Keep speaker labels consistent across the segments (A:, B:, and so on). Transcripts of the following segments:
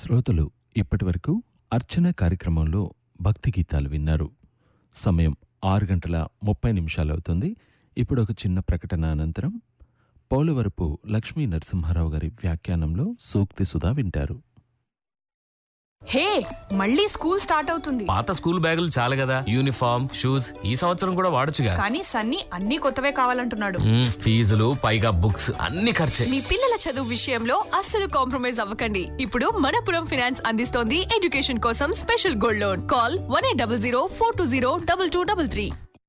A: శ్రోతలు ఇప్పటివరకు అర్చన కార్యక్రమంలో భక్తి గీతాలు విన్నారు సమయం ఆరు గంటల ముప్పై నిమిషాలవుతుంది ఇప్పుడు ఒక చిన్న ప్రకటన అనంతరం పోలవరపు లక్ష్మీ నరసింహారావు గారి వ్యాఖ్యానంలో సూక్తి సుధా వింటారు
B: హే మళ్ళీ స్కూల్ స్టార్ట్ అవుతుంది
C: పాత స్కూల్ బ్యాగులు చాలు కదా యూనిఫామ్ షూస్ ఈ సంవత్సరం కూడా వాడొచ్చుగా
B: కానీ సన్నీ అన్ని కొత్తవే కావాలంటున్నాడు
C: మ్మ్, ఫీజులు పైగా బుక్స్ అన్ని ఖర్చే
D: మీ పిల్లల చదువు విషయంలో అస్సలు కాంప్రమైజ్ అవ్వకండి ఇప్పుడు మనపురం ఫినాన్స్ అందిస్తోంది ఎడ్యుకేషన్ కోసం special gold loan call one eight double zero four two zero double two double three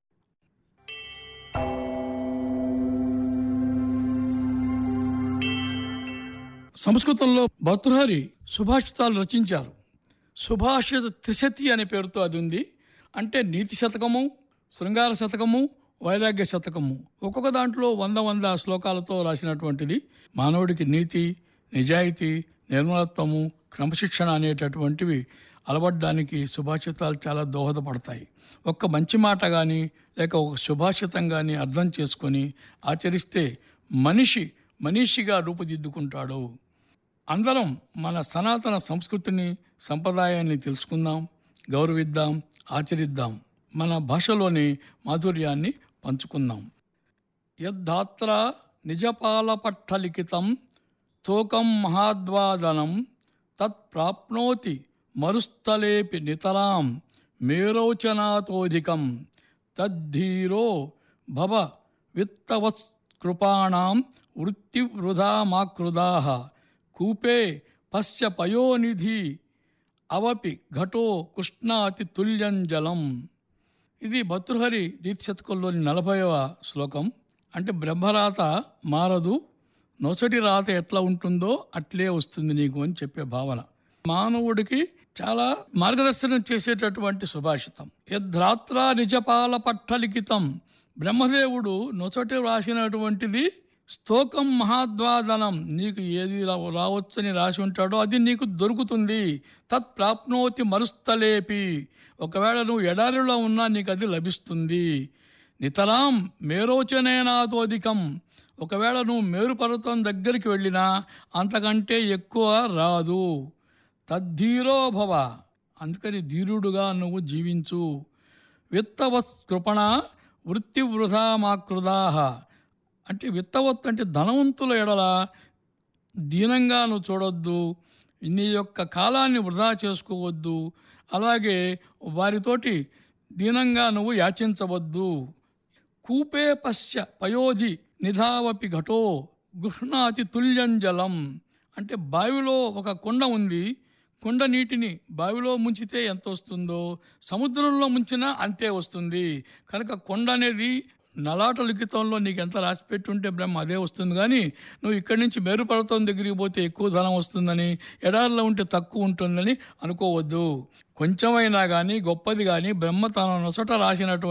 E: సంస్కృతంలో భర్తృహరి సుభాషితాలు రచించారు సుభాషిత త్రిశతి అనే పేరుతో అది ఉంది అంటే నీతి శతకము శృంగార శతకము వైరాగ్య శతకము ఒక్కొక్క దాంట్లో వంద వంద శ్లోకాలతో రాసినటువంటిది మానవుడికి నీతి నిజాయితీ నిర్మలత్వము క్రమశిక్షణ అనేటటువంటివి అలవడ్డానికి సుభాషితాలు చాలా దోహదపడతాయి ఒక్క మంచి మాట కానీ లేక ఒక సుభాషితం కానీ అర్థం చేసుకొని ఆచరిస్తే మనిషి మనిషిగా రూపుదిద్దుకుంటాడు అందరం మన సనాతన సంస్కృతిని సంప్రదాయాన్ని తెలుసుకుందాం గౌరవిద్దాం ఆచరిద్దాం మన భాషలోని మాధుర్యాన్ని పంచుకుందాం యద్ధాత్ర నిజపాలపట్టలిఖితం తోకం మహాద్వాదనం తత్ప్రాప్నోతి మరుస్థలేపి నితరాం మేరోచనాతోధికం తద్ధీరో భవ విత్తవత్కృపాణం వృత్తివృధామాకృదా కూపే పశ్చ పయోనిధి అవపి ఘటో కృష్ణాతి తుల్యం జలం ఇది భర్తృహరి శతకంలోని నలభైవ శ్లోకం అంటే బ్రహ్మరాత మారదు నొసటి రాత ఎట్లా ఉంటుందో అట్లే వస్తుంది నీకు అని చెప్పే భావన మానవుడికి చాలా మార్గదర్శనం చేసేటటువంటి సుభాషితం యద్రాత్ర నిజపాల పట్టలిఖితం బ్రహ్మదేవుడు నొసటి రాసినటువంటిది స్తోకం మహాద్వాదనం నీకు ఏది రా- రావచ్చని రాసి ఉంటాడో అది నీకు దొరుకుతుంది తత్ ప్రాప్నోతి మరుస్తలేపి ఒకవేళ నువ్వు ఎడారిలో ఉన్నా నీకు అది లభిస్తుంది నితరాం మేరోచనేనాతోధికం ఒకవేళ నువ్వు మేరు పర్వతం దగ్గరికి వెళ్ళినా అంతకంటే ఎక్కువ రాదు తద్ధీరో భవ అందుకని ధీరుడుగా నువ్వు జీవించు విత్తవత్ కృపణ వృత్తి వృధా మాకృదాహ అంటే విత్తవత్ అంటే ధనవంతుల ఎడల దీనంగా నువ్వు చూడొద్దు నీ యొక్క కాలాన్ని వృధా చేసుకోవద్దు అలాగే వారితోటి దీనంగా నువ్వు యాచించవద్దు కూపే పశ్చ పయోధి నిధావపి ఘటో గృహ్ణాతి తుల్యం జలం అంటే బావిలో ఒక కొండ ఉంది కొండ నీటిని బావిలో ముంచితే ఎంత వస్తుందో సముద్రంలో ముంచినా అంతే వస్తుంది కనుక కొండ అనేది నలాట లిఖితంలో నీకు ఎంత రాసి పెట్టుంటే బ్రహ్మ అదే వస్తుంది కానీ నువ్వు ఇక్కడి నుంచి మేరుపర్వతం దగ్గరికి పోతే ఎక్కువ ధనం వస్తుందని ఎడారిలో ఉంటే తక్కువ ఉంటుందని అనుకోవద్దు కొంచెమైనా కానీ గొప్పది కానీ బ్రహ్మ తన నొసట రాసినటువంటి